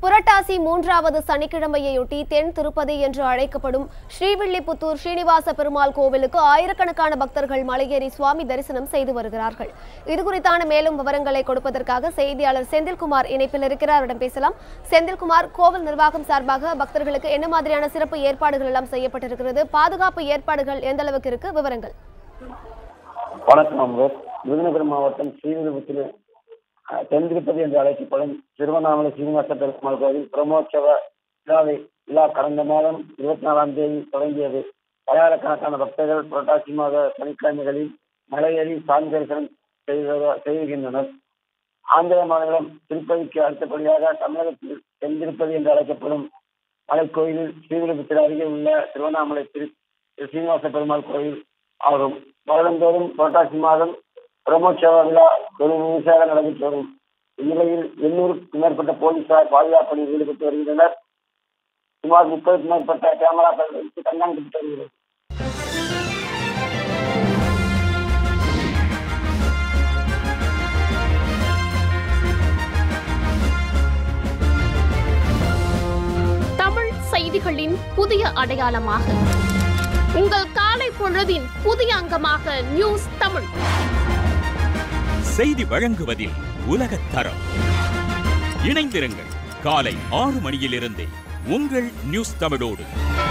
புரட்டாசி மூன்றாவது சனிக்கிழமையொட்டி தென் திருப்பதி என்று அழைக்கப்படும் ஸ்ரீவில்லிபுத்தூர் ஸ்ரீனிவாச பெருமாள் கோவிலுக்கு ஆயிரக்கணக்கான பக்தர்கள் மலையேறி சுவாமி தரிசனம் செய்து வருகிறார்கள் இது குறித்தான மேலும் விவரங்களை கொடுப்பதற்காக செய்தியாளர் செந்தில்குமார் இணைப்பில் இருக்கிறார் அவரிடம் பேசலாம் செந்தில்குமார் கோவில் நிர்வாகம் சார்பாக பக்தர்களுக்கு என்ன மாதிரியான சிறப்பு ஏற்பாடுகள் எல்லாம் செய்யப்பட்டிருக்கிறது பாதுகாப்பு ஏற்பாடுகள் எந்த அளவுக்கு இருக்கு விவரங்கள் வணக்கம் அம்பர் விருதுநகர் மாவட்டம் ஸ்ரீவில்லிபுத்தூர் அஹ், தென் திருப்பதி என்று அழைக்கப்படும் திருவண்ணாமலை சீனிவாச பெருமாள் கோவில் பிரம்மோற்சவ விழாவை விழா கடந்த மாதம் இருபத்தி நாலாம் தேதி தொடங்கியது பலாயிரக்கணக்கான பக்தர்கள் புரட்டாசி மாத சனிக்கிழமைகளில் மலையேறி சாமி தரிசனம் செய்வத- செய்கின்றனர் ஆந்திர மாநிலம் திருப்பதிக்கு அடுத்தபடியாக தமிழகத்தில் தென் திருப்பதி என்று அழைக்கப்படும் மலைக்கோயிலில் ஸ்ரீவில்லிபுத்தூர் அருகே உள்ள திருவண்ணாமலை திரு சீனிவாச பெருமாள் கோயில் ஆகும் வருடந்தோறும் புரட்டாசி மாதம் பிரம்மோற்சவ விழா வெகு விமர்சையாக நடைபெற்று வரும் இந்நிலையில் எண்ணூறுக்கும் மேற்பட்ட போலீசார் பாதுகாப்பு பணியில் ஈடுபட்டு வருகின்றனர் சுமார் முப்பதுக்கும் மேற்பட்ட கேமராக்கள் வைத்து கண்காணிக்கப்பட்டு வருகிறது தமிழ் செய்திகளின் புதிய அடையாளமாக உங்கள் காலை பொழுதின் புதிய அங்கமாக நியூஸ் தமிழ் செய்தி வழங்குவதில் உலகத் தரம் இணைந்திருங்கள் காலை ஆறு மணியிலிருந்தே உங்கள் நியூஸ் தமிழோடு